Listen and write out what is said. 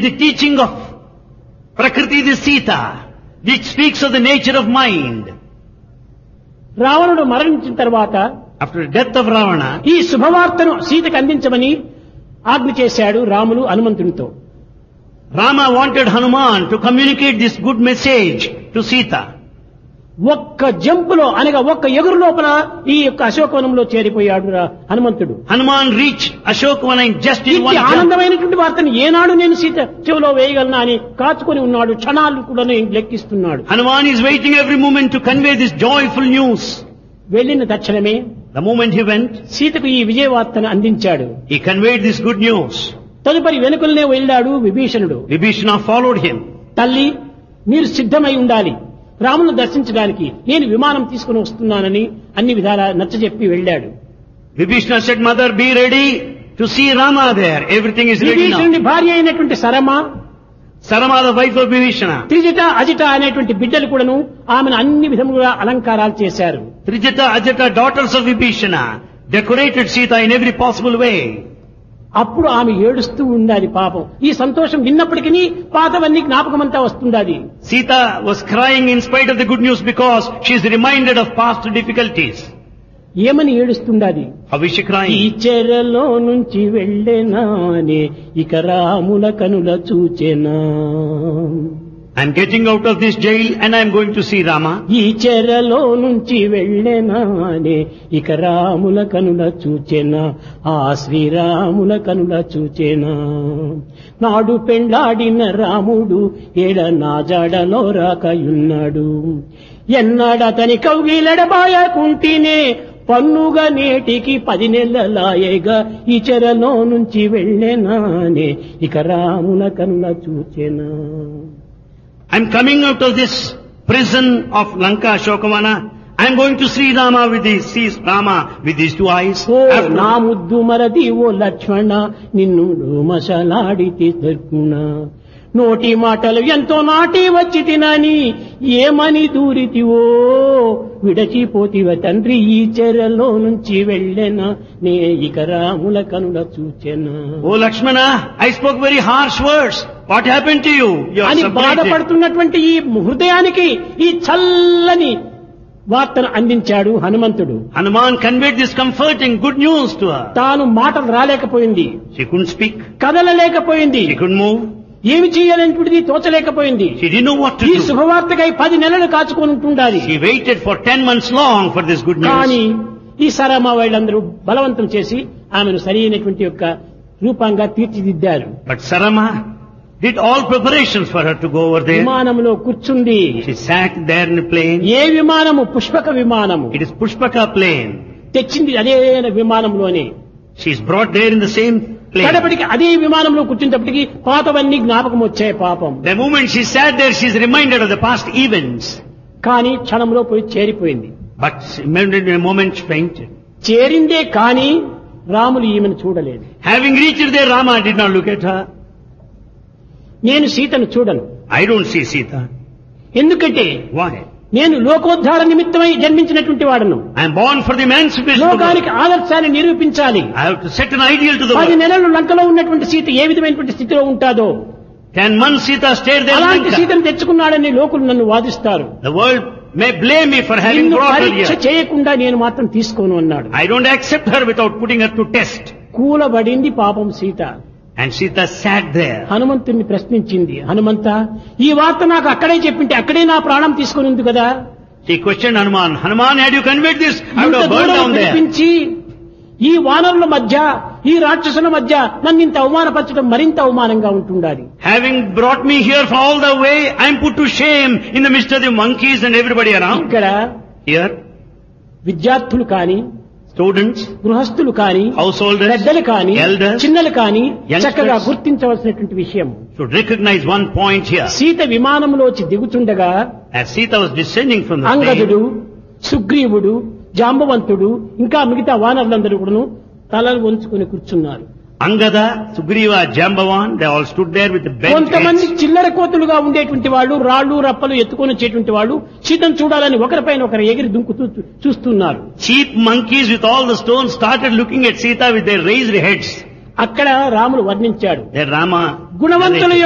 the teaching of Prakriti the Sita, which speaks of the nature of mind. రావణుడు మరణించిన తర్వాత After the death of Ravana, ఈ శుభవార్తను సీతకు అందించమని ఆజ్ఞ చేశాడు Ramulu హనుమంతునితో Rama wanted Hanuman to communicate this good message to Sita. ఒక్క జంపులో అనగా ఒక్క ఎగురు లోపల ఈ యొక్క అశోకవనంలో చేరిపోయాడు రా హనుమంతుడు Hanuman reached Ashokavana in just in one ఇట్టి jump. ఆనందమైనటువంటి వార్తను ఏనాడు నేను సీత చెవిలో వేయగలనా అని కాచుకొని ఉన్నాడు క్షణాలు కూడా లెక్కిస్తున్నాడు Hanuman is waiting every moment to convey this joyful news. వెళ్ళిన తక్షణమే The moment he went, సీతకు ఈ విజయ వార్తను అందించాడు he conveyed this good news. తదుపరి వెనుకలనే వెళ్ళాడు విభీషణుడు Vibhishana followed him. తల్లి మీరు సిద్ధమై ఉండాలి రామును దర్శించడానికి నేను విమానం తీసుకుని వస్తున్నానని అన్ని విధాలా నచ్చజెప్పి వెళ్ళాడు Vibhishana said, Mother, be ready to see Rama there. Everything is ready now. విభీషణుడి భార్య అయినటువంటి సరమ Sarama, the wife of Vibhishana. Trijata అజిట అనేటువంటి బిడ్డలు కూడాను ఆమెను అన్ని విధములుగా అలంకారాలు చేశారు Trijata, Ajata, daughters of Vibhishana, decorated Sita in every possible way. అప్పుడు ఆమె ఏడుస్తూ ఉండాలి పాపం ఈ సంతోషం విన్నప్పటికీ పాతవన్నీ జ్ఞాపకమంతా వస్తుండాలి Sita was crying in spite of the good news because she is reminded of past difficulties. ఏమని ఏడుస్తుండాలి How is she ఈ crying? చెరలో నుంచి వెళ్ళేనానే ఇక రాముల కనుల చూచెనా I'm getting out of this jail and I'm going to see Rama. ఈ చెరలో నుంచి వెళ్ళేనానే ఇక రాముల కనుల చూచెనా ఆ శ్రీరాముల కనుల చూచెనా నాడు పెండాడిన రాముడు ఏడ నా జాడలో రాకయున్నాడు ఎన్నాడతని కౌగిలడబాయకుంటేనే పన్నుగా నేటికి పది నెలలాయేగా ఈ చెరలో నుంచి వెళ్ళేనానే ఇక రాముల కనుల చూచెనా I'm coming out of this prison of Lanka Shokavana. I'm going to see Rama with these, see Rama with these two eyes. Oh After- నా ముద్దు మరది ఓ లక్ష్మణ నిన్ను మసలాడితే దొరుకునా నోటి మాటలు ఎంతో నాటి వచ్చి తినని ఏమని దూరితివో విడచిపోతివ తండ్రి ఈ చెరలో నుంచి వెళ్ళెనా నే ఇక రాముల కనుల చూచెనా Oh Lakshmana, I spoke very harsh words. What happened to you? You are అని separated. బాధపడుతున్నటువంటి ఈ హృదయానికి ఈ చల్లని వార్తను అందించాడు హనుమంతుడు Hanuman conveyed this comforting good news to her. తాను మాటలు రాలేకపోయింది She couldn't speak. కదలలేకపోయింది She couldn't move. ఏమి చేయాలనేటువంటిది తోచలేకపోయింది She didn't know what to ఈ do. శుభవార్తకై పది నెలలు కాచుకొని ఉంటుండాలి She waited for ten months long for this good కానీ news. ఈ సరమ వాళ్ళందరూ బలవంతం చేసి ఆమెను సరైనటువంటి యొక్క రూపంగా తీర్చిదిద్దారు But Sarama did all preparations for her to go over there. విమానంలో కూర్చుంది She sat there in a plane. A విమానము Pushpaka విమానము It is Pushpaka plane. తెచ్చింది అదే విమానంలోనే She is brought there in the same plane. కడపటికి అదే విమానంలో కూర్చున్నప్పటికీ పాతవన్నీ జ్ఞాపకం వచ్చాయి పాపం The moment she sat there, she is reminded of the past events. కానీ క్షణంలో పోయి చేరిపోయింది But in a moment she fainted. చేరిందే కానీ రాములు ఈమెను చూడలేదు Having reached there, Rama did not look at her. నేను సీతను చూడను I don't see Sita. ఎందుకంటే Why? నేను లోకోద్ధార నిమిత్తమై జన్మించినటువంటి వాడను I am born for the emancipation of the లోకానికి world. ఆదర్శాన్ని నిరూపించాలి I have to set an ideal to the పది world. నెలలు లంకలో ఉన్నటువంటి సీత ఏ విధమైనటువంటి స్థితిలో ఉంటాదో Ten months Sita stayed there in అలాంటి Lanka. సీతను తెచ్చుకున్నాడని లోకులు నన్ను వాదిస్తారు The world may blame me for having నిన్ను brought her పరీక్ష here. చేయకుండా నేను మాత్రం తీసుకోను అన్నాడు I don't accept her without putting her to test. కూలబడింది పాపం Sita And Sita sat there. హనుమంతుణ్ణి ప్రశ్నించింది హనుమంత ఈ వార్త నాకు అక్కడే చెప్పింటే అక్కడే నా ప్రాణం తీసుకుని ఉంది కదా She questioned Hanuman. Hanuman, had you conveyed this, I would ఇంత have burned దూరం down there. పిలిపించి ఈ వానరుల మధ్య ఈ రాక్షసుల మధ్య నన్ను ఇంత అవమానపరచడం మరింత అవమానంగా ఉంటుండాలి Having brought me here for all the way, I am put to shame in the midst of the monkeys and everybody around. ఇక్కడ Here, విద్యార్థులు కాని students, గృహస్థులు కాని householders, పెద్దలు కాని elders చిన్నలు కాని youngsters. చక్కగా గుర్తించవలసినటువంటి విషయం should recognize one point here. Sita విమానంలోంచి దిగుతుండగా As Sita was descending from the అంగదుడు plane, సుగ్రీవుడు జాంబవంతుడు ఇంకా మిగతా వానరులందరూ కూడాను తలలు వంచుకొని కూర్చున్నారు Angada, Sugriva, Jambavan, they all stood there with the bent కొంతమంది heads. చిల్లర కోతులుగా ఉండేటువంటి వాళ్ళు రాళ్ళు రప్పలు ఎత్తుకొని వచ్చేటువంటి వాళ్ళు సీతను చూడాలని ఒకరిపైన ఒకరు ఎగిరి దుంకుతూ చూ- చూస్తున్నారు Cheap monkeys with all the stones started looking at Sita with their raised heads. అక్కడ రాముడు వర్ణించాడు There Rama గుణవంతుల